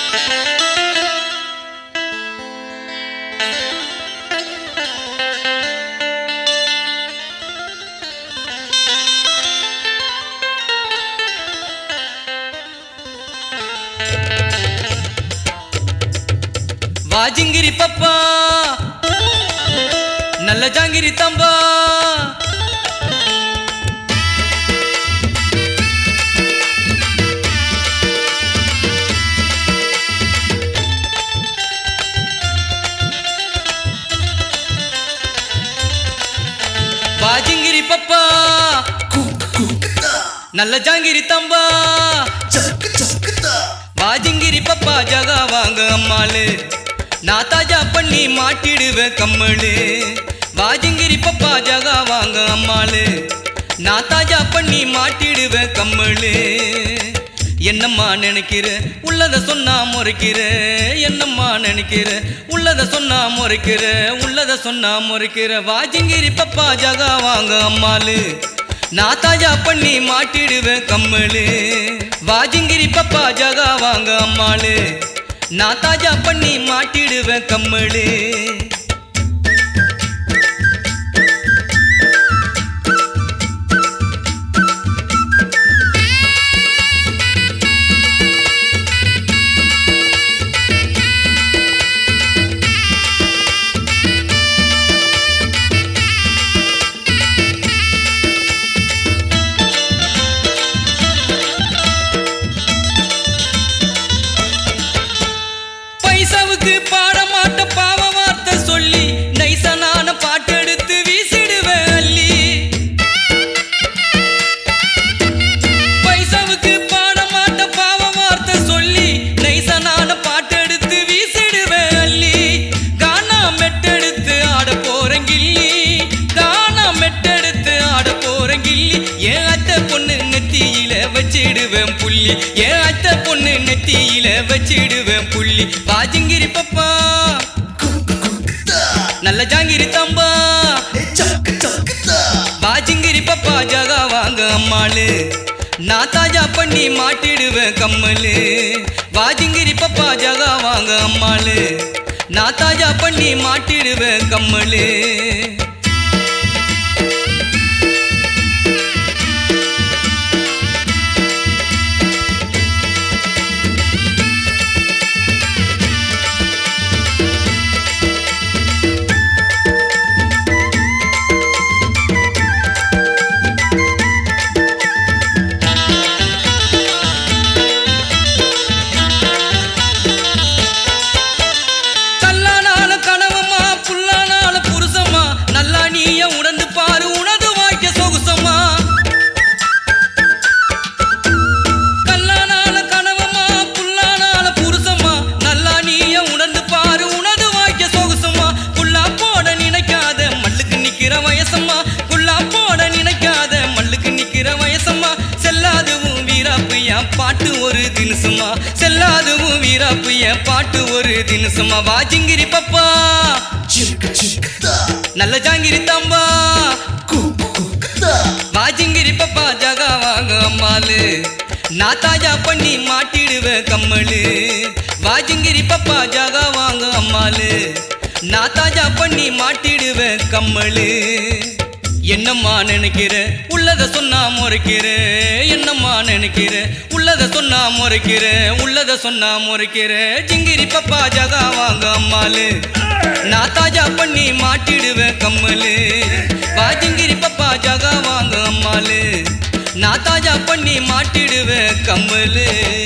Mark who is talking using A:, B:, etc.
A: வாஜிங்கிரி பப்பா நல்ல ஜாங்கிரி தம்பா வாஜிங்கிரி பப்பா நல்ல ஜாங்கிரி தம்பா வாஜிங்கிரி பப்பா ஜகா வாங்க அம்மாளு நான் தாஜா பண்ணி மாட்டிடுவேன் கம்மளு வாஜிங்கிரி பப்பா ஜகா வாங்க அம்மாளு நான் தாஜா பண்ணி மாட்டிடுவேன் கம்மளு என்னம்மா நினைக்கிற உள்ளத சொன்னா முறைக்கிற என்னம்மா நினைக்கிற உள்ளத சொன்னா முறைக்கிற உள்ளத சொன்னா முறைக்கிற வாஜிங்கிரி பப்பா ஜகா வாங்க அம்மாளு நான் தாஜா பண்ணி மாட்டிடுவேன் கம்மலு வாஜிங்கிரி பப்பா ஜகா வாங்க அம்மாளு நான் தாஜா பண்ணி மாட்டிடுவேன் கம்மலு பைசாவுக்கு பாட மாட்ட பாவ வார்த்தை சொல்லி நைசா நான பாட்டெடுத்து வீசிடுவேன் அள்ளி பைசாவுக்கு பாட மாட்ட பாவ வார்த்தை சொல்லி நைசா நான பாட்டெடுத்து வீசிடுவேன் அள்ளி கானா மெட்டெடுத்து ஆட போறேன் கில்லி கானா மெட்டெடுத்து ஆட போறேன் கில்லி என் அத்தை பொண்ணு நெத்தியில வச்சிடுவேன் புள்ளி என் அத்தை பொண்ணு நெத்தியில வச்சிடுவேன் புள்ளி பாஜிங்கிரி பப்பா நல்ல ஜாங்கிரி தம்பா பாஜிங்கிரி பப்பா ஜகா வாங்க அம்மாளு நான் தாஜா பண்ணி மாட்டிடுவேன் கம்மலு வாஜிங்கிரி பப்பா ஜகா வாங்க அம்மாளு நான் தாஜா பண்ணி மாட்டிடுவேன் கம்மலு கல்லானால கனவம்மா புல்லானால புருஷம்மா நல்லா நீய உணர்ந்து பாரு உனது வாக்கிய சொகுசம்மா கல்லானால கனவம்மா புல்லானால புருஷம்மா நல்லா நீய உணர்ந்து பாரு உனது வாக்கிய சொகுசம்மா புல்லா போட நினைக்காத மல்லுக்கு நிக்கிற வயசம்மா புல்லா போட நினைக்காத மல்லுக்கு நிக்கிற வயசம்மா செல்லாதுவும் வீராப்பு என் பாட்டு ஒரு தினுசுமா செல்லாதுவும் வீராப்பு என் பாட்டு ஒரு தினுசுமா வாஜிங்கிரி பப்பா நல்ல ஜாங்கிரி தம்பா வாஜிங்கிரி பப்பா ஜகா வாங்க அம்மாளு நான் தாஜா பண்ணி மாட்டிடுவேன் கம்மலு வாஜிங்கிரி பப்பா ஜகா வாங்க அம்மாளு நான் தாஜா பண்ணி மாட்டிடுவேன் கம்மலு என்னம்மா நினைக்கிற உள்ளத சொன்னா முறைக்கிற என்னம்மா நினைக்கிற உள்ளத சொன்னா முறைக்கிற உள்ளத சொன்னா முறைக்கிற ஜிங்கிரி பப்பா ஜகா வாங்க அம்மாளு நான் தாஜா பண்ணி மாட்டிடுவேன் கம்மலு வாஜிங்கிரி பப்பா ஜகா வாங்க அம்மாளு நான் தாஜா பண்ணி மாட்டிடுவேன் கம்மலு